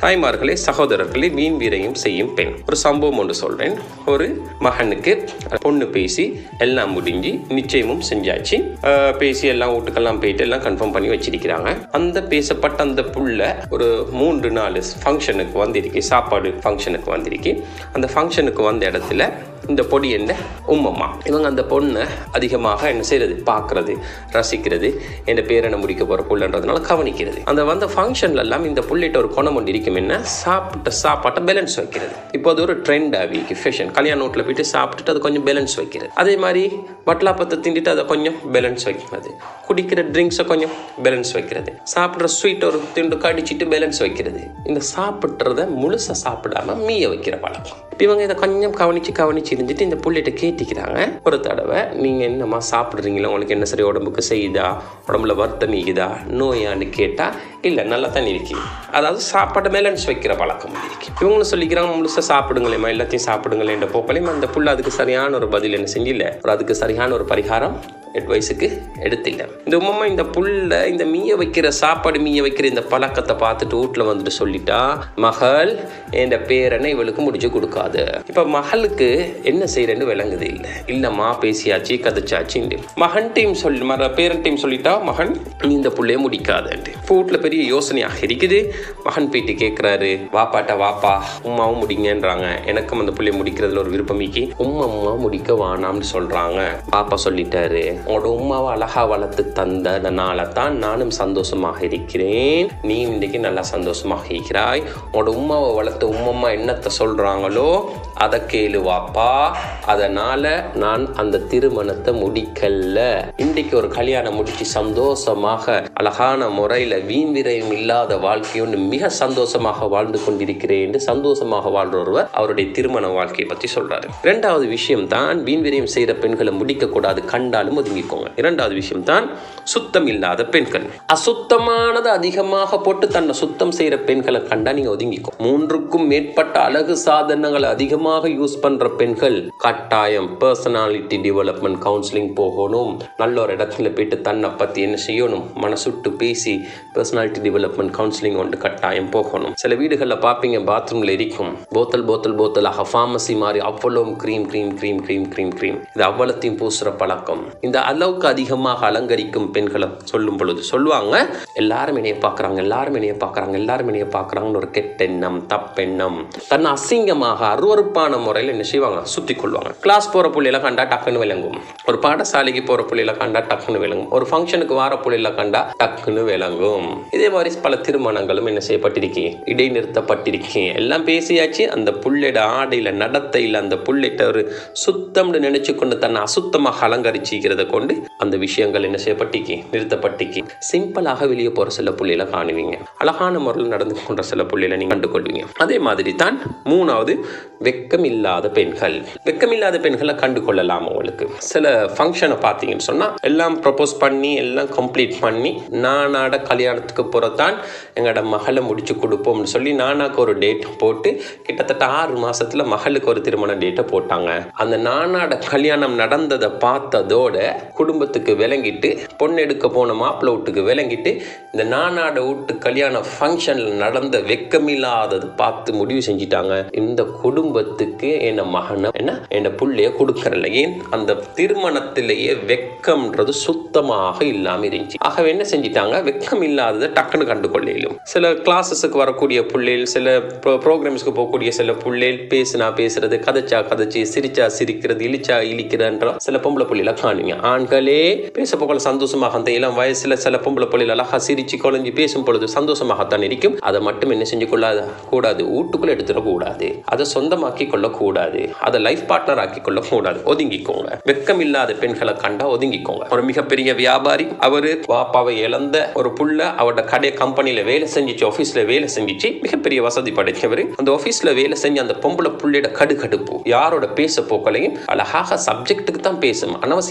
தாய்மார்களே சகோதரர்களே வீண் வீரையும் செய்யும் பெண் ஒரு சம்பவம் ஒன்று சொல்றேன் ஒரு மகனுக்கு பொண்ணு பேசி எல்லாம் முடிஞ்சு நிச்சயமும் செஞ்சாச்சு அஹ் பேசி எல்லாம் வீட்டுக்கெல்லாம் போயிட்டு எல்லாம் கன்ஃபார்ம் பண்ணி வச்சிருக்கிறாங்க அந்த பேசப்பட்ட அந்த புள்ள ஒரு மூன்று நாலு ஃபங்க்ஷனுக்கு வந்திருக்கு சாப்பாடு ஃபங்க்ஷனுக்கு வந்திருக்கு அந்த ஃபங்க்ஷனுக்கு வந்த இடத்துல இந்த பொடி என்ன உம்மம்மா இவங்க அந்த பொண்ணை அதிகமாக என்ன செய்யறது பார்க்கறது ரசிக்கிறது என் பேரனை முடிக்க போகிற புள்ளன்றதுனால கவனிக்கிறது அந்த வந்த ஃபங்க்ஷன்ல எல்லாம் இந்த புள்ளிட்ட ஒரு குணம் ஒன்று இருக்கும் என்ன சாப்பிட்ட சாப்பாட்டை பேலன்ஸ் வைக்கிறது இப்போ அது ஒரு ட்ரெண்ட் ஆகிக்கு ஃபேஷன் கல்யாண வீட்டில் போயிட்டு சாப்பிட்டுட்டு அது கொஞ்சம் பேலன்ஸ் வைக்கிறது அதே மாதிரி வட்டலாப்பத்தை திண்டிட்டு அதை கொஞ்சம் பேலன்ஸ் வைக்கிறது குடிக்கிற ட்ரிங்க்ஸை கொஞ்சம் பேலன்ஸ் வைக்கிறது சாப்பிட்ற ஸ்வீட் ஒரு திண்டு கடிச்சிட்டு பேலன்ஸ் வைக்கிறது இந்த சாப்பிட்றத முழுசாக சாப்பிடாம மீய வைக்கிற பழக்கம் இப்ப இவங்க இதை கொஞ்சம் கவனிச்சு கவனிச்சு இருந்துட்டு இந்த புள்ளிட்ட கேட்டிக்கிறாங்க ஒரு தடவை நீங்கள் என்னம்மா சாப்பிட்றீங்களா உங்களுக்கு என்ன சரி உடம்புக்கு செய்யுதா உடம்புல வருத்தம் ஈகுதா நோயான்னு கேட்டால் இல்லை நல்லா தான் இருக்கு அதாவது சாப்பாட்டை பேலன்ஸ் வைக்கிற பழக்கம் இருக்கு இவங்களும் சொல்லிக்கிறாங்க முழுசாக சாப்பிடுங்களேம்மா எல்லாத்தையும் சாப்பிடுங்களேன்ற போக்கலையும் அந்த புள்ள அதுக்கு சரியான ஒரு பதில் என்ன செஞ்சில்ல ஒரு அதுக்கு சரியான ஒரு பரிகாரம் அட்வைஸுக்கு எடுத்தில்ல இந்த உம்மா இந்த புல்ல இந்த மீய வைக்கிற சாப்பாடு மீய வைக்கிற இந்த பழக்கத்தை பார்த்துட்டு வீட்டில் வந்துட்டு சொல்லிட்டா மகள் என்ற பேரனை இவளுக்கு முடிச்சு கொடுக்காது இப்போ மகளுக்கு என்ன செய்யறேன்னு விளங்குது இல்லை இல்லைம்மா பேசியாச்சு கதைச்சாச்சுண்டு மகன் டீம் சொல்லி மற பேரன் டீம் சொல்லிட்டா மகன் நீ இந்த புள்ளைய முடிக்காதுன்ட்டு இப்போ வீட்டில் பெரிய யோசனையாக இருக்குது மகன் போயிட்டு கேட்குறாரு வாப்பாட்ட வாப்பா உமாவும் முடிங்கன்றாங்க எனக்கும் அந்த புள்ளைய முடிக்கிறதுல ஒரு விருப்பமிக்கி உம்மா அம்மா முடிக்க வேணாம்னு சொல்றாங்க பாப்பா சொல்லிட்டாரு உங்களோட உமாவை அழகா வளர்த்து தந்ததுனால தான் நானும் சந்தோஷமாக இருக்கிறேன் நீ இன்னைக்கு நல்லா சந்தோஷமாக இருக்கிறாய் உங்களோட உமாவை வளர்த்த உம்மம்மா என்னத்தை சொல்றாங்களோ அதை கேளு வாப்பா அதனால நான் அந்த திருமணத்தை முடிக்கல இன்றைக்கு ஒரு கல்யாணம் முடிச்சு சந்தோஷமாக அழகான முறையில் வீண் விரயம் இல்லாத வாழ்க்கையோடு மிக சந்தோஷமாக வாழ்ந்து கொண்டிருக்கிறேன் சந்தோஷமாக வாழ்ற ஒருவர் அவருடைய திருமண வாழ்க்கையை பற்றி சொல்றாரு இரண்டாவது விஷயம் தான் வீண் விரயம் செய்கிற பெண்களை முடிக்க கூடாது கண்டாலும் ஒதுங்கிக்கோங்க இரண்டாவது விஷயம் தான் சுத்தம் இல்லாத பெண்கள் அசுத்தமானது அதிகமாக போட்டு தன்னை சுத்தம் செய்யற பெண்களை கண்டா நீங்க ஒதுங்கிக்கோ மூன்றுக்கும் மேற்பட்ட அழகு சாதனங்களை அதிகமாக யூஸ் பண்ற பெண்கள் கட்டாயம் பர்சனாலிட்டி டெவலப்மெண்ட் கவுன்சிலிங் போகணும் நல்ல ஒரு இடத்துல போயிட்டு தன்னை பத்தி என்ன செய்யணும் மனசுட்டு பேசி பர்சனாலிட்டி டெவலப்மெண்ட் கவுன்சிலிங் ஒன்று கட்டாயம் போகணும் சில வீடுகளில் பார்ப்பீங்க பாத்ரூம்ல இருக்கும் போத்தல் போத்தல் போத்தலாக ஃபார்மசி மாதிரி அவ்வளோ cream cream cream cream cream cream இது அவ்வளத்தையும் பூசுற பழக்கம் இந்த அளவுக்கு அதிகமாக அலங்கரிக்கும் பெண்களை சொல்லும் பொழுது சொல்லுவாங்க எல்லாரும் என்னைய பார்க்குறாங்க எல்லாரும் என்னைய பார்க்குறாங்க எல்லாரும் என்னைய பார்க்குறாங்கன்னு ஒரு கெட்டெண்ணம் தப்பெண்ணம் தன்னை அசிங்கமாக அருவறுப்பான முறையில் என்ன செய்வாங்க சுத்தி கொள்வாங்க கிளாஸ் போகிற புள்ளையில கண்டா டக்குன்னு விளங்கும் ஒரு பாடசாலைக்கு போகிற புள்ளையில கண்டா டக்குன்னு விளங்கும் ஒரு ஃபங்க்ஷனுக்கு வார புள்ளையில கண்டா டக்குன்னு விளங்கும் இதே மாதிரி பல திருமணங்களும் என்ன செய்யப்பட்டிருக்கே இடைநிறுத்தப்பட்டிருக்கேன் எல்லாம் பேசியாச்சு அந்த புள்ளையோட ஆடையில நடத்தையில் அந்த புள்ளைகிட்ட ஒரு சுத்தம்னு நினைச்சு கொண்டு தன்னை அசுத்தமாக அலங்கரிச்சிக்கிறத கொண்டு அந்த விஷயங்கள் என்ன செய்யப்பட்டிக்கு நிறுத்தப்பட்டிக்கு சிம்பிளாக வெளியே போற சில புள்ளையில காணுவீங்க அழகான முறையில் நடந்து கொண்ட சில புள்ளையில நீங்க கண்டுகொள்வீங்க அதே மாதிரி தான் மூணாவது வெக்கம் இல்லாத பெண்கள் வெக்கம் இல்லாத பெண்களை கண்டு கொள்ளலாம் உங்களுக்கு சில ஃபங்க்ஷனை பார்த்தீங்கன்னு சொன்னா எல்லாம் ப்ரப்போஸ் பண்ணி எல்லாம் கம்ப்ளீட் பண்ணி நானாட கல்யாணத்துக்கு போறதான் எங்களோட மகளை முடிச்சு கொடுப்போம்னு சொல்லி நானாக்கு ஒரு டேட் போட்டு கிட்டத்தட்ட ஆறு மாசத்துல மகளுக்கு ஒரு திருமண டேட்டை போட்டாங்க அந்த நானாட கல்யாணம் நடந்ததை பார்த்ததோட குடும்பத்துக்கு விளங்கிட்டு பொண்ணு எடுக்க போன மாப்பிள்ளை வீட்டுக்கு விளங்கிட்டு இந்த நானாட வீட்டு கல்யாண ஃபங்க்ஷன்ல நடந்த வெக்கமில்லாதது பார்த்து முடிவு செஞ்சிட்டாங்க இந்த குடும்பத்துக்கு என்ன மகனை என்ன என்ன புள்ளைய கொடுக்கறல ஏன் அந்த திருமணத்திலேயே வெக்கம்ன்றது சுத்தமாக இல்லாம இருந்துச்சு ஆகவே என்ன செஞ்சிட்டாங்க வெக்கம் இல்லாததை டக்குன்னு கண்டுகொள்ளையிலும் சில கிளாஸஸுக்கு வரக்கூடிய புள்ளைகள் சில ப்ரோக்ராம்ஸ்க்கு போகக்கூடிய சில புள்ளைகள் பேசுனா பேசுறது கதைச்சா கதைச்சு சிரிச்சா சிரிக்கிறது இழிச்சா இழிக்கிறன்ற சில பொம்பளை புள்ளையில காணுங்க ஆண்களே பேச போகல சந்தோஷமாக அந்த இளம் வயசுல சில பொம்பளை புள்ளைகள் அழகா சிரிச்சு குழஞ்சி பேசும் பொழுது சந்தோஷமாகத்தான் இருக்கும் அதை மட்டும் என்ன செஞ்சு கொள்ளாத கூடாது வீட்டுக்குள்ள எடுத்துடக்கூடாது அதை சொந்தமாக்கி கொள்ளக்கூடாது அதை லைஃப் பார்ட்னர் ஆக்கி கொள்ளக்கூடாது ஒதுங்கிக்கோங்க வெக்கம் இல்லாத பெண்களை கண்டா ஒதுங்கிக்கோங்க ஒரு மிகப்பெரிய வியாபாரி அவரு வாப்பாவை இழந்த ஒரு புள்ள அவரோட கடை கம்பெனில வேலை செஞ்சிச்சு ஆபீஸ்ல வேலை செஞ்சிச்சு மிகப்பெரிய வசதி படைச்சவர் அந்த ஆபீஸ்ல வேலை செஞ்சு அந்த பொம்பளை புள்ளையோட கடுகடுப்பு யாரோட பேச போக்களையும் அழகாக சப்ஜெக்ட்டுக்கு தான் பேசும் அனவசியமாக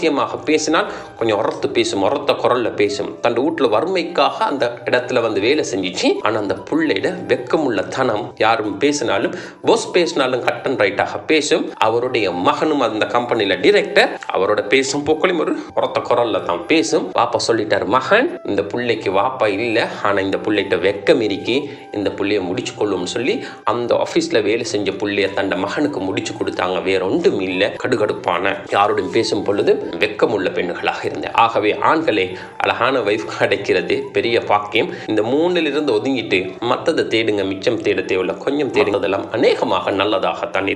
பேசினால் கொஞ்சம் உரத்து பேசும் உரத்த குரல்ல பேசும் தன் வீட்டுல வறுமைக்காக அந்த இடத்துல வந்து வேலை செஞ்சிச்சு ஆனா அந்த புள்ளையிட வெக்கமுள்ள தனம் யாரும் பேசினாலும் போஸ் பேசினாலும் கட் அண்ட் ரைட்டாக பேசும் அவருடைய மகனும் அந்த கம்பெனில டிரெக்டர் அவரோட பேசும் போக்களையும் ஒரு உரத்த குரல்ல தான் பேசும் வாப்பா சொல்லிட்டாரு மகன் இந்த புள்ளைக்கு வாப்பா இல்ல ஆனா இந்த புள்ளைகிட்ட வெக்கம் இருக்கி இந்த புள்ளைய முடிச்சு கொள்ளும்னு சொல்லி அந்த ஆபீஸ்ல வேலை செஞ்ச புள்ளைய தண்ட மகனுக்கு முடிச்சு கொடுத்தாங்க வேற ஒன்றும் இல்ல கடுகடுப்பான யாரோடும் பேசும் பொழுது வெக்கமுள்ள பெண்களாக இருந்தேன் ஆகவே ஆண்களே அழகான வைஃப் கிடைக்கிறது பெரிய பாக்கியம் இந்த மூணுல இருந்து ஒதுங்கிட்டு மத்ததை தேடுங்க மிச்சம் தேட தேவையில்ல கொஞ்சம் தேடுவதெல்லாம் அநேகமாக நல்லதாகத்தான் இருக்கும்.